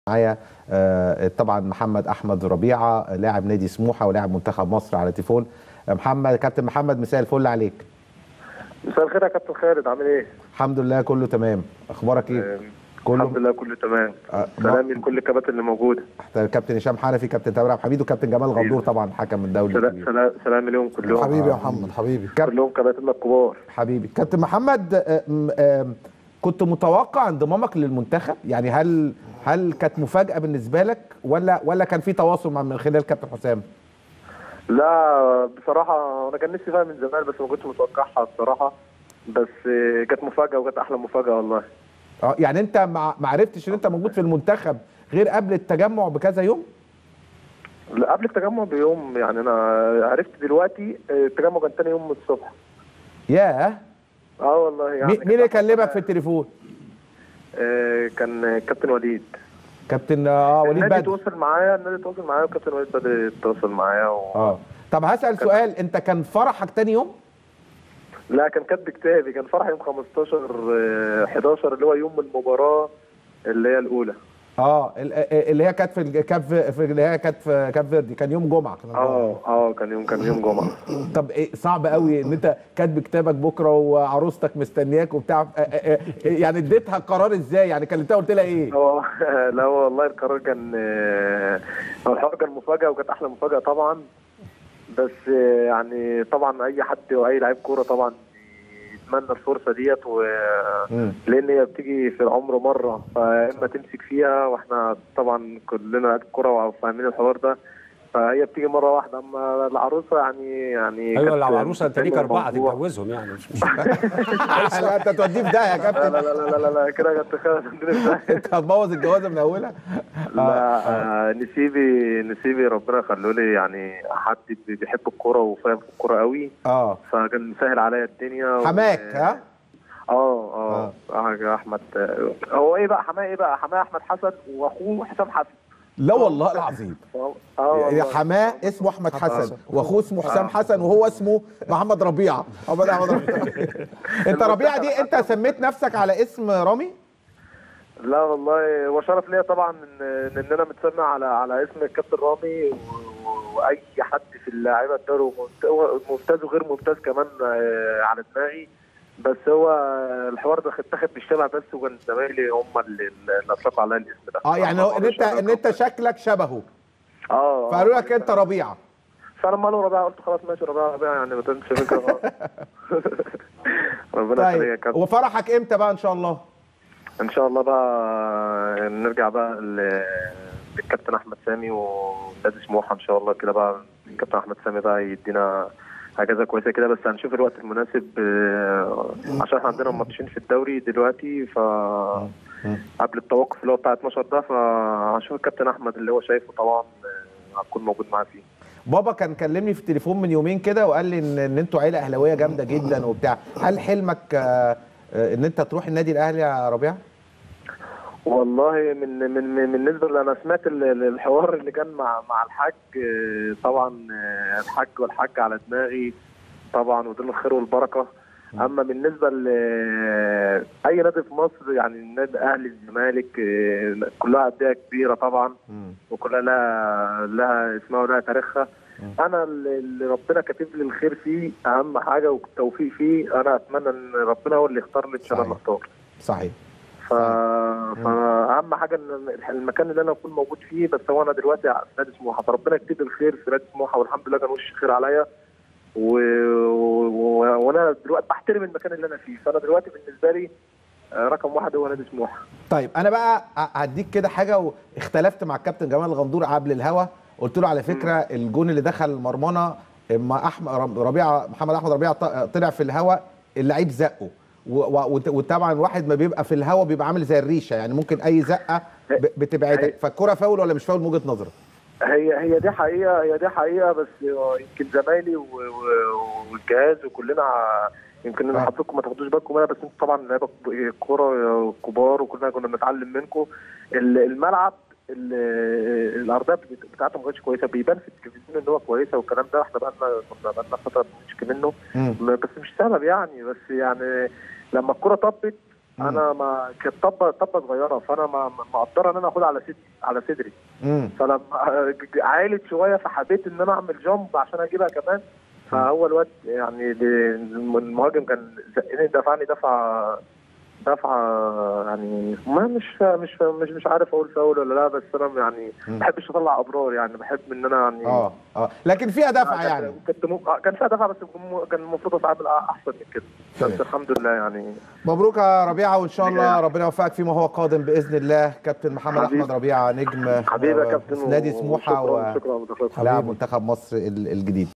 معايا آه، طبعا محمد احمد ربيعه لاعب نادي سموحه ولاعب منتخب مصر على تليفون آه، محمد كابتن محمد مساء الفل عليك مساء الخير يا كابتن خالد عامل ايه؟ الحمد لله كله تمام اخبارك ايه آه، الحمد لله كله تمام آه، سلامي لكل الكباتن اللي موجوده كابتن هشام حنفي كابتن تامر عبد الحميد وكابتن جمال غندور طبعا حكم الدولي سلام الكبير. سلام سلام لهم كلهم حبيبي يا محمد حبيبي كابتن كلهم كباتننا الكبار حبيبي كابتن محمد آه، م- آم، كنت متوقع انضمامك للمنتخب يعني هل هل كانت مفاجاه بالنسبه لك ولا ولا كان في تواصل مع من خلال كابتن حسام لا بصراحه انا كان نفسي فيها من زمان بس ما كنتش متوقعها بصراحه بس آه، كانت مفاجاه وكانت احلى مفاجاه والله اه يعني انت ما ما عرفتش ان انت موجود في المنتخب غير قبل التجمع بكذا يوم لا قبل التجمع بيوم يعني انا عرفت دلوقتي آه، التجمع كان تاني يوم من الصبح ياه اه والله يعني مين مين اللي كلمك في التليفون آه، كان كابتن وليد كابتن اه وليد النادي بدر تواصل معايا النادي تواصل معايا وكابتن وليد بدر تواصل معايا و... اه طب هسال سؤال انت كان فرحك تاني يوم لا كان كاتب كتابي كان فرح يوم 15 آه، 11 اللي هو يوم المباراه اللي هي الاولى اه ال- آه، اللي هي كانت في الج- كاب في اللي هي كانت في كاب فيردي كان يوم جمعه اه اه كان يوم كان يوم جمعه طب ايه صعب قوي ان انت كاتب كتابك بكره وعروستك مستنياك وبتاع آه، آه، آه، يعني اديتها قرار ازاي يعني كلمتها قلت لها ايه هو لا هو والله القرار كان آه، هو الحوار كان مفاجاه وكانت احلى مفاجاه طبعا بس آه، يعني طبعا اي حد واي لعيب كوره طبعا يتمنى الفرصه ديت و مم. لان هي بتيجي في العمر مره فاما تمسك فيها واحنا طبعا كلنا لعيبه كوره وفاهمين الحوار ده فهي بتيجي مره واحده اما العروسه يعني يعني ايوه كانت لو عروسه انت ليك مستنية اربعه الموضوع. تتجوزهم يعني مش مش لا انت توديه في داهيه يا لا كابتن لا لا لا لا لا كده كنت خالد انت هتبوظ الجوازه من اولها لا آه، نسيبي نسيبي ربنا يخليه لي يعني حد بي- بيحب الكوره وفاهم في الكوره قوي اه فكان مسهل عليا الدنيا و- حماك ها اه اه اه احمد آه، هو ايه بقى حماه ايه بقى حماه احمد حسن واخوه حسام حسن لا والله العظيم اه يا والله. حماه اسمه احمد حسن واخوه اسمه حسام حسن وهو اسمه محمد ربيعه محمد احمد ربيعه انت ربيعه دي انت سميت نفسك على اسم رامي لا والله هو شرف ليا طبعا ان ان انا متسمى على على اسم الكابتن رامي و- و- واي حد في اللاعيبه الدوري وممت- ممتاز وغير ممتاز كمان آه، على دماغي بس هو الحوار ده اتاخد بالشبع بس وكان زمايلي هم اللي اللي اطلقوا عليا الاسم ده اه يعني هو ان انت ان انت شكلك شبهه اه فقالوا لك انت ربيعه فلما قالوا ربيعه قلت خلاص ماشي ربيعه ربيعه يعني ما تنسى فكره غلط. ربنا يخليك يا طيب كابتن وفرحك امتى بقى ان شاء الله ان شاء الله بقى نرجع بقى ل- للكابتن احمد سامي ونادي سموحه ان شاء الله كده بقى الكابتن احمد سامي بقى يدينا اجازه كويسه كده بس هنشوف الوقت المناسب آه، عشان احنا عندنا ماتشين في الدوري دلوقتي ف قبل التوقف اللي هو بتاع 12 ده فهنشوف الكابتن احمد اللي هو شايفه طبعا آه، هكون موجود معاه فيه بابا كان كلمني في التليفون من يومين كده وقال لي ان ان انتوا عيله اهلاويه جامده جدا وبتاع هل حلمك آه، آه، ان انت تروح النادي الاهلي يا ربيعه والله من من من بالنسبه اللي انا سمعت ال- ال- الحوار اللي كان مع مع الحاج آه، طبعا آه، الحاج والحاج على دماغي طبعا ودول الخير والبركه اما بالنسبه ل اي نادي في مصر يعني النادي الاهلي الزمالك آه، كلها انديه كبيره طبعا وكلها لها لها اسمها ولها تاريخها انا اللي اللي ربنا كاتب لي الخير فيه اهم حاجه والتوفيق فيه انا اتمنى ان ربنا هو اللي يختار لي مش انا اللي صحيح. اختار صحيح ف... فاهم حاجه ان المكان اللي انا اكون موجود فيه بس هو انا دلوقتي في نادي سموحه فربنا يكتب الخير في نادي سموحه والحمد لله كان وش خير عليا و... و... وانا دلوقتي بحترم المكان اللي انا فيه فانا دلوقتي بالنسبه لي آه، رقم واحد هو نادي سموحه طيب انا بقى ه- هديك كده حاجه واختلفت مع الكابتن جمال الغندور قبل الهوا قلت له على فكره الجون اللي دخل مرمانا اما احمد ربيعه محمد احمد ربيعه ط- طلع في الهوا اللعيب زقه و- و- وت- وطبعا الواحد ما بيبقى في الهوا بيبقى عامل زي الريشه يعني ممكن اي زقه ب- بتبعدك فالكره فاول ولا مش فاول من وجهه نظرك هي هي دي حقيقه هي دي حقيقه بس يمكن زمايلي و- و- والجهاز وكلنا يمكن انا آه. حضرتكم ما تاخدوش بالكم منها بس انتوا طبعا لعيبه كوره كبار وكلنا كنا بنتعلم منكم ال- الملعب ال- الارضيه بت- بتاعته ما كانتش كويسه بيبان في التلفزيون ان هو كويسه والكلام ده احنا بقى لنا كنا بقى لنا فتره بنشكي منه مم. م- بس مش سبب يعني بس يعني لما الكره طبت انا ما كانت طبه طبه صغيره فانا ما ما- مقدره ان انا اخدها على صدري على صدري امم فلما عالت شويه فحبيت ان انا اعمل جامب عشان اجيبها كمان فهو الواد يعني ال- المهاجم كان زقني دفعني دفعه دفعه يعني ما مش مش مش مش عارف اقول فاول ولا لا بس انا يعني مم. ما بحبش اطلع ابرار يعني بحب ان انا يعني اه اه لكن فيها دفعه كان- يعني كنت م... آه، كان فيها دفعه بس كان المفروض اتعامل احسن من كده تمام. بس الحمد لله يعني مبروك يا ربيعه وان شاء الله يا- ربنا يوفقك فيما هو قادم باذن الله كابتن محمد حبيبي. احمد ربيعه نجم حبيبي يا آه، كابتن في نادي و- سموحه وشكرا شكرا ولاعب منتخب مصر ال- الجديد